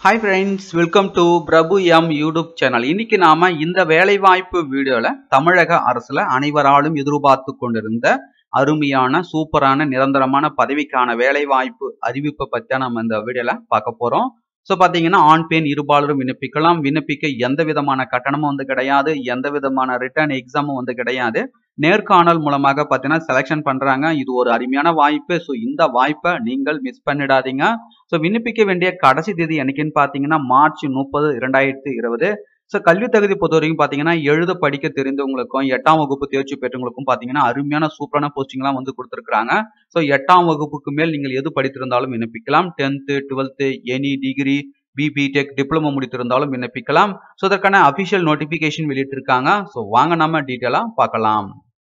hi friends welcome to Prabhu M YouTube channel இன்னைக்கு நாம இந்த வேலைவாய்ப்பு வீடியோல தமிழக அரசுல அனைவராலும் எதிர்பார்த்து கொண்டிருந்த அருமையான சூப்பரான நிரந்தரமான பதவிக்கான வேலைவாய்ப்பு அறிவிப்பை பத்தி நம்ம இந்த வீடியோல பார்க்க போறோம் ஸோ பார்த்தீங்கன்னா ஆண் பெண் இருபாலரும் விண்ணப்பிக்கலாம் விண்ணப்பிக்க எந்த விதமான கட்டணமும் வந்து கிடையாது எந்த விதமான ரிட்டர்ன் எக்ஸாமும் வந்து கிடையாது நேர்காணல் மூலமாக பார்த்தீங்கன்னா செலெக்ஷன் பண்றாங்க இது ஒரு அருமையான வாய்ப்பு ஸோ இந்த வாய்ப்பை நீங்கள் மிஸ் பண்ணிடாதீங்க ஸோ விண்ணப்பிக்க வேண்டிய கடைசி தேதி என்னைக்குன்னு பார்த்தீங்கன்னா மார்ச் முப்பது இரண்டாயிரத்தி இருபது ஸோ கல்வி தகுதி பொறுத்த வரைக்கும் பார்த்தீங்கன்னா எழுத படிக்க தெரிந்தவங்களுக்கும் எட்டாம் வகுப்பு தேர்ச்சி பெற்றவங்களுக்கும் பார்த்தீங்கன்னா அருமையான சூப்பரான போஸ்டிங்லாம் வந்து கொடுத்துருக்காங்க ஸோ எட்டாம் வகுப்புக்கு மேல் நீங்கள் எது படித்திருந்தாலும் விண்ணப்பிக்கலாம் டென்த்து டுவெல்த்து எனி டிகிரி பிபிடெக் டிப்ளமோ முடித்திருந்தாலும் விண்ணப்பிக்கலாம் ஸோ அதற்கான அஃபிஷியல் நோட்டிஃபிகேஷன் வெளியிட்டிருக்காங்க ஸோ வாங்க நம்ம டீட்டெயிலாக பார்க்கலாம்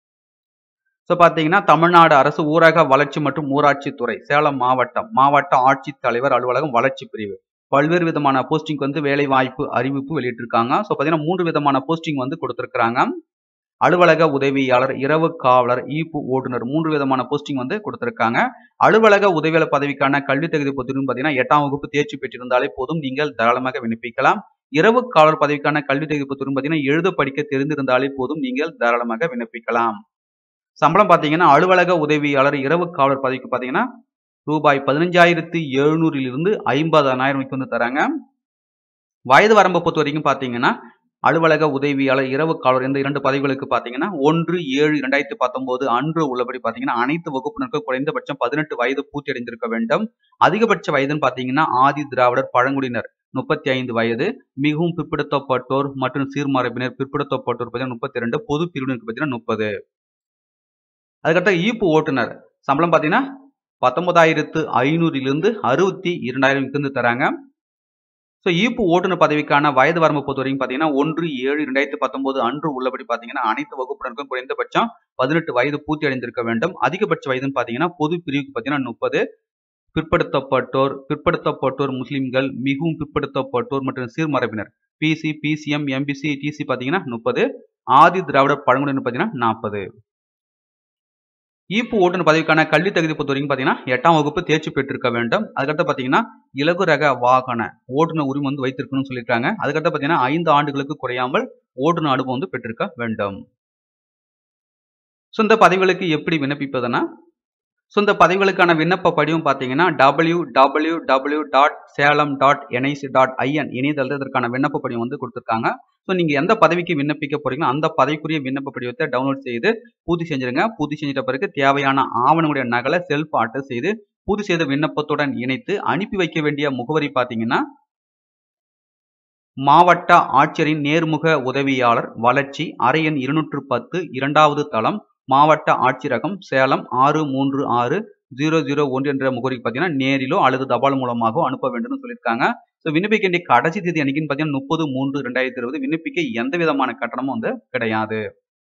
ஸோ பார்த்தீங்கன்னா தமிழ்நாடு அரசு ஊரக வளர்ச்சி மற்றும் ஊராட்சி துறை சேலம் மாவட்டம் மாவட்ட ஆட்சித்தலைவர் அலுவலகம் வளர்ச்சி பிரிவு பல்வேறு விதமான போஸ்டிங் வந்து வேலை வாய்ப்பு அறிவிப்பு வெளியிட்டிருக்காங்க ஸோ பார்த்தீங்கன்னா மூன்று விதமான போஸ்டிங் வந்து கொடுத்துருக்காங்க அலுவலக உதவியாளர் இரவு காவலர் ஈப்பு ஓட்டுநர் மூன்று விதமான போஸ்டிங் வந்து கொடுத்துருக்காங்க அலுவலக உதவியாளர் பதவிக்கான கல்வி தகுதி பொறுத்தவரைக்கும் பார்த்தீங்கன்னா எட்டாம் வகுப்பு தேர்ச்சி பெற்றிருந்தாலே போதும் நீங்கள் தாராளமாக விண்ணப்பிக்கலாம் இரவு காவலர் பதவிக்கான கல்வி தகுதி பொறுத்தவரைக்கும் பார்த்தீங்கன்னா எழுத படிக்க தெரிந்திருந்தாலே போதும் நீங்கள் தாராளமாக விண்ணப்பிக்கலாம் சம்பளம் பார்த்தீங்கன்னா அலுவலக உதவியாளர் இரவு காவலர் பதவிக்கு பார்த்தீங்கன்னா ரூபாய் பதினஞ்சாயிரத்தி எழுநூறிலிருந்து ஐம்பதாயிரம் வரைக்கும் வந்து தராங்க வயது வரம்பை பொறுத்த வரைக்கும் பார்த்தீங்கன்னா அலுவலக உதவியாளர் இரவு காவலர் இந்த இரண்டு பதவிகளுக்கு பார்த்தீங்கன்னா ஒன்று ஏழு இரண்டாயிரத்தி பத்தொன்பது அன்று உள்ளபடி பார்த்தீங்கன்னா அனைத்து வகுப்பினருக்கும் குறைந்தபட்சம் பதினெட்டு வயது பூர்த்தி அடைந்திருக்க வேண்டும் அதிகபட்ச வயதுன்னு பார்த்தீங்கன்னா ஆதி திராவிடர் பழங்குடியினர் முப்பத்தி ஐந்து வயது மிகவும் பிற்படுத்தப்பட்டோர் மற்றும் சீர்மரபினர் பிற்படுத்தப்பட்டோர் பார்த்தீங்கன்னா முப்பத்தி ரெண்டு பொது பிரிவினருக்கு பார்த்தீங்கன்னா முப்பது அதுக்கடுத்த ஈப்பு ஓட்டுநர் சம்பளம் பார்த்தீங்கன்னா பத்தொன்பதாயிரத்து ஐநூறிலிருந்து அறுபத்தி இரண்டாயிரம் இருந்து தராங்க ஸோ ஈப்பு ஓட்டுநர் பதவிக்கான வயது வரம்பு பொறுத்த வரைக்கும் பார்த்தீங்கன்னா ஒன்று ஏழு ரெண்டாயிரத்தி பத்தொன்பது அன்று உள்ளபடி பார்த்தீங்கன்னா அனைத்து வகுப்பினருக்கும் குறைந்தபட்சம் பதினெட்டு வயது பூர்த்தி அடைந்திருக்க வேண்டும் அதிகபட்ச வயதுன்னு பார்த்தீங்கன்னா பொது பிரிவுக்கு பார்த்தீங்கன்னா முப்பது பிற்படுத்தப்பட்டோர் பிற்படுத்தப்பட்டோர் முஸ்லிம்கள் மிகவும் பிற்படுத்தப்பட்டோர் மற்றும் சீர்மரபினர் பிசி பிசிஎம் எம்பிசி டிசி பார்த்தீங்கன்னா முப்பது ஆதி திராவிட பழங்குடியினர் பார்த்தீங்கன்னா நாற்பது ஈப்பு ஓட்டுநர் பதவிக்கான கல்வி தகுதி பொறுத்த வரைக்கும் பார்த்தீங்கன்னா எட்டாம் வகுப்பு தேர்ச்சி பெற்றிருக்க வேண்டும் அதுக்கடுத்து பார்த்தீங்கன்னா இலகு ரக வாகன ஓட்டுநர் உரிமை வந்து வைத்திருக்கணும்னு சொல்லியிருக்காங்க அதுக்கடுத்து பார்த்தீங்கன்னா ஐந்து ஆண்டுகளுக்கு குறையாமல் ஓட்டுநர் அனுபவம் வந்து பெற்றிருக்க வேண்டும் ஸோ இந்த பதவிகளுக்கு எப்படி விண்ணப்பிப்பதுன்னா ஸோ இந்த பதவிகளுக்கான விண்ணப்ப படிவம் பார்த்தீங்கன்னா W W W dot Salem dot NIC dot IN இணையதளத்தில் இதற்கான விண்ணப்ப படிவம் வந்து கொடுத்துருக்காங்க ஸோ நீங்கள் எந்த பதவிக்கு விண்ணப்பிக்க போறீங்களோ அந்த பதவிக்குரிய விண்ணப்ப படிவத்தை டவுன்லோட் செய்து பூர்த்தி செஞ்சிருங்க பூர்த்தி செஞ்சிட்ட பிறகு தேவையான ஆவணங்களுடைய நகலை செல்ஃப் ஆட்டு செய்து பூர்த்தி செய்த விண்ணப்பத்துடன் இணைத்து அனுப்பி வைக்க வேண்டிய முகவரி பார்த்தீங்கன்னா மாவட்ட ஆட்சியரின் நேர்முக உதவியாளர் வளர்ச்சி அறையன் இருநூற்று பத்து இரண்டாவது தளம் மாவட்ட ஆட்சியரகம் சேலம் ஆறு மூன்று ஆறு ஜீரோ ஜீரோ ஒன்று என்ற முகவரிக்கு பார்த்தீங்கன்னா நேரிலோ அல்லது தபால் மூலமாகவோ அனுப்ப வேண்டும்னு சொல்லியிருக்காங்க ஸோ விண்ணப்பிக்க வேண்டிய கடைசி தேதி அன்னைக்குன்னு பார்த்தீங்கன்னா முப்பது மூன்று ரெண்டாயிரத்தி இருபது விண்ணப்பிக்க எந்த விதமான கட்டணமும் வந்து கிடையாது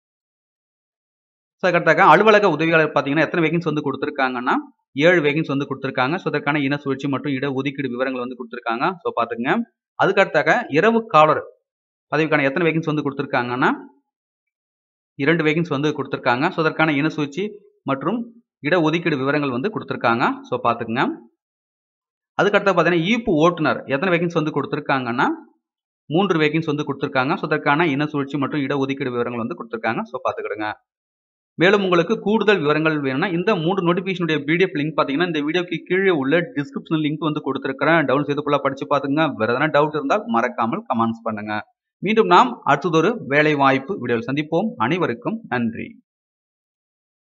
ஸோ கரெக்டாக அலுவலக உதவியாளர் பார்த்தீங்கன்னா எத்தனை வேகன்ஸ் வந்து கொடுத்துருக்காங்கன்னா ஏழு வேகன்ஸ் வந்து கொடுத்துருக்காங்க ஸோ அதற்கான இன சுழற்சி மற்றும் இட ஒதுக்கீடு விவரங்கள் வந்து கொடுத்துருக்காங்க ஸோ பார்த்துங்க அதுக்கடுத்தாக இரவு காவலர் பதவிக்கான எத்தனை வேகன்ஸ் வந்து கொடுத்துருக்காங்கன்னா இரண்டு வேகன்ஸ் வந்து கொடுத்துருக்காங்க ஸோ அதற்கான இன சூழ்ச்சி மற்றும் இட ஒதுக்கீடு விவரங்கள் வந்து கொடுத்துருக்காங்க ஸோ பார்த்துக்குங்க அதுக்கடுத்து பார்த்தீங்கன்னா ஈப்பு ஓட்டுநர் எத்தனை வேகன்ஸ் வந்து கொடுத்துருக்காங்கன்னா மூன்று வேகன்ஸ் வந்து கொடுத்துருக்காங்க ஸோ அதற்கான இன சுழற்சி மற்றும் இட ஒதுக்கீடு விவரங்கள் வந்து கொடுத்துருக்காங்க ஸோ பார்த்துக்கிடுங்க மேலும் உங்களுக்கு கூடுதல் விவரங்கள் வேணும்னா இந்த மூன்று நோட்டிஃபிகேஷனுடைய பிடிஎஃப் லிங்க் பார்த்தீங்கன்னா இந்த வீடியோக்கு கீழே உள்ள டிஸ்கிரிப்ஷன் லிங்க் வந்து கொடுத்துருக்கிறேன் டவுன் செய்து ஃபுல்லாக படிச்சு பார்த்துங்க வேறு எதனா டவுட் இருந்தால் மறக்காமல் கமெண்ட்ஸ் பண்ணுங்க மீண்டும் நாம் அடுத்ததொரு வேலை வாய்ப்பு வீடியோவில் சந்திப்போம் அனைவருக்கும் நன்றி